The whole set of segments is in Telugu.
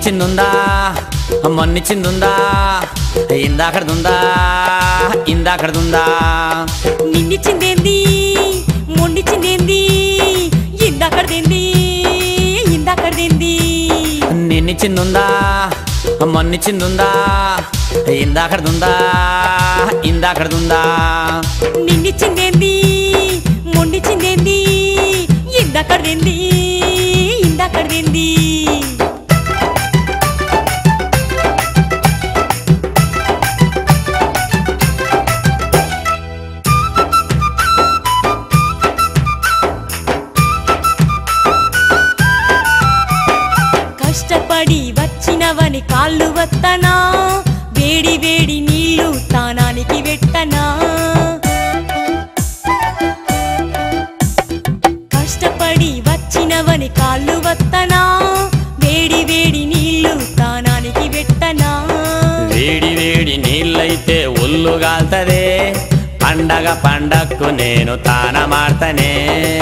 నిన్నిచ్చిందుందా మొన్నిచ్చిందుందా ఇందాకడుందా ఇందాకడుందా నిన్నిచ్చిందేంది మొండిచ్చిందేంది ఇందాకడదేంది ఇందాకడదేంది నిన్నిచ్చిందుందా మొన్నిచ్చిందుందా ఇందాకడుందా ఇందాకడుందా నిన్నిచ్చిందేంది మొండిచ్చిందేంది ఇందాకడదేంది ఇందాకడదేంది కష్టపడి వచ్చినవని కాళ్ళు వత్తనా వేడి వేడి నీళ్లు తానానికి వెట్టనా కష్టపడి వచ్చినవని కాళ్ళు వత్తనా వేడి వేడి నీళ్లు తానానికి వెట్టనా వేడి వేడి నీళ్ళైతే ఒళ్ళు గాల్తదే పండగ పండక్కు నేను తాన మాడతనే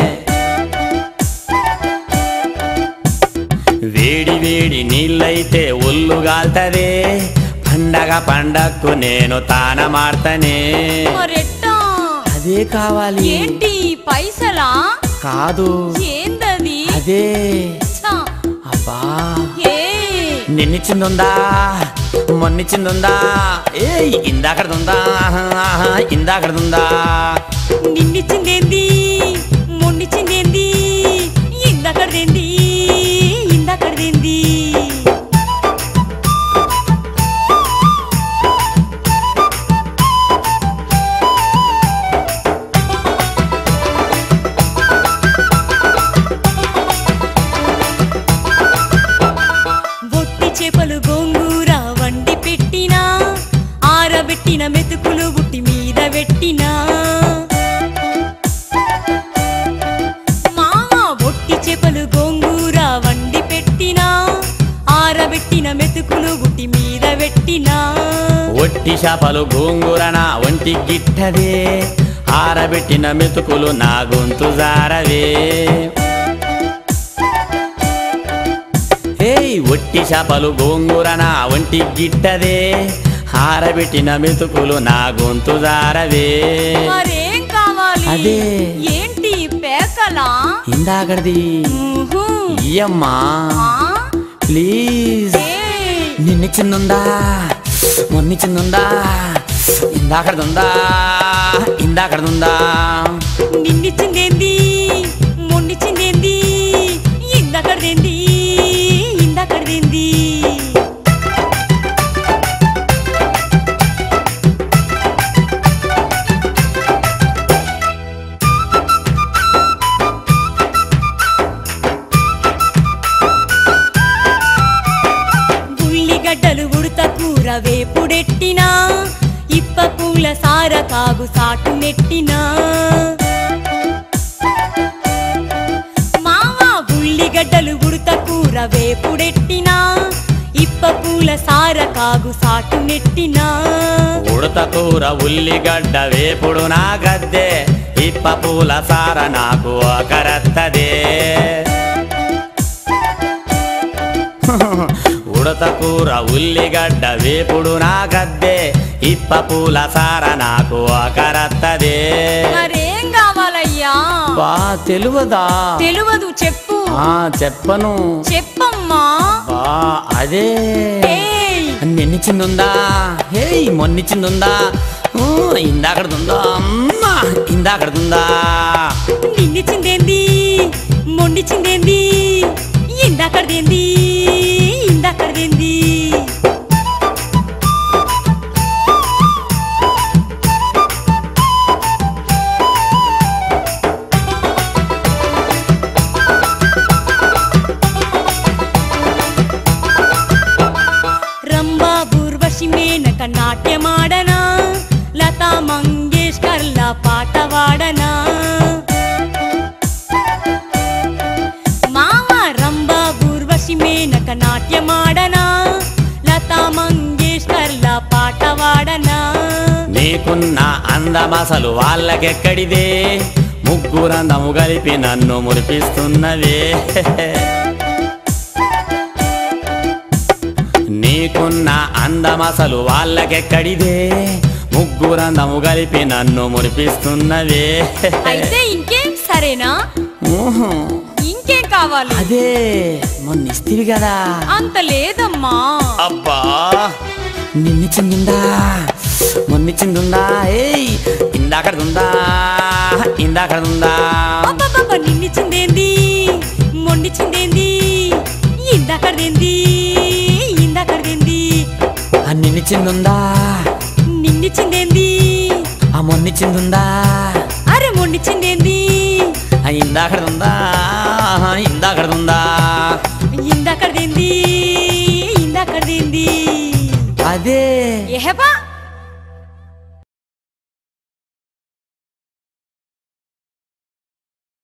వేడి వేడి నీళ్ళైతే ఒళ్ళు గాల్తదే పండగ పండక్కు నేను తాన మాడతనే మరెట్టా అదే కావాలి ఏంటి పైసలా కాదు ఏందది అదే ఛ, అబ్బా ఏ నిన్నిచ్చిందుందా మొన్నిచ్చిందుందా ఏ ఇందాకడుందా ఇందాకడుందా నిన్నిచ్చిందేంది మొండిచ్చిందేంది ఇందాకడదేంది ఇందాకడదేంది బొట్టి చేపలు గోంగూర వండి పెట్టినా ఆరబెట్టిన మెతుకులు బుట్టి మీద పెట్టినా మామ బొట్టి చేపలు గోంగూర వండి పెట్టినా ఆరబెట్టిన మెతుకులు బుట్టి మీద పెట్టినా ఒట్టి చేపలు గోంగూరన ఒంటి గిట్టదే ఆరబెట్టిన మెతుకులు నా గొంతు జారవే ఏయ్ ఒట్టి చేపలు గోంగూరన ఒంటి గిట్టదే ఆరబెట్టిన మెతుకులు నా గొంతు జారవే మరేం కావాలి అదే. ఏంటి పేకలా ఇందాకడిది ఊహు. ఇయ్యమ్మా ఆ? ప్లీజ్ ఏయ్, నిన్నిచ్చిందుందా మొన్నిచ్చిందుందా ఇందాకడుందా ఇందాకడుందా నిన్నిచ్చిందేంది మొండిచ్చిందేంది ఇందాకడదేంది ఇందాకడదేంది ఉల్లిగడ్డలు ఉడత కూర వేపుడెట్టినా ఇప్ప పూల సార కాగు సాటు నెట్టినా మామ ఉల్లిగడ్డలు ఉడత కూర వేపుడెట్టినా ఇప్ప పూల సార కాగు సాటు నెట్టినా ఉడత కూర ఉల్లిగడ్డ వేపుడు నా గద్దె ఇప్ప పూల సార నాకు ఒకరత్తదే ఉడత కూర ఉల్లిగడ్డ వేపుడు నా గద్దె ఇప్ప పూల సార నాకు ఒకరత్తదే మరేం కావాలయ్యా బా తెలువదా తెలువదు చెప్పు ఆ చెప్పను చెప్పమ్మా బా అదే ఏయ్, నిన్నిచ్చిందుందా హేయ్ మొన్నిచ్చిందుందా ఊ, ఇందాకడుందా అమ్మా ఇందాకడుందా నిన్నిచ్చిందేంది మొండిచ్చిందేంది ఇందాకడదేంది ఇందాకడదేంది రంభా బూర్వశి మేనక నాట్యమాడనా లతా మంగేష్కర్ల పాట వాడనా మామ రంభా బూర్వశి మేనక నాట్యమాడనా లతా మంగేష్కర్ల పాట వాడనా నీకున్న అందమసలు వాళ్ళకెక్కడిదే ముగ్గురందము కలిపి నన్ను మురిపిస్తున్నవే నీకున్న అందమసలు వాళ్ళకెక్కడిదే ముగ్గురందము కలిపి నన్ను మురిపిస్తున్నవే అయితే ఇంకేం సరేనా ఊహు. ఇంకేం కావాలి అదే మొన్న ఇస్తివి కదా అంత లేదమ్మా అబ్బా నిన్నిచ్చిందుందా మొన్నిచ్చిందుందా ఏయ్ ఇందాకడుందా ఇందాకడుందా అబ్బబ్బబ్బ నిన్నిచ్చిందేంది మొండిచ్చిందేంది ఇందాకడదేంది ఇందాకడదేంది ఆ నిన్నిచ్చిందుందా నిన్నిచ్చిందేంది ఆ మొన్నిచ్చిందుందా అరే మొండిచ్చిందేంది ఆ ఇందాకడుందా ఇందాకడుందా ఇందాకడదేంది ఇందాకడదేంది అదే ఎహబా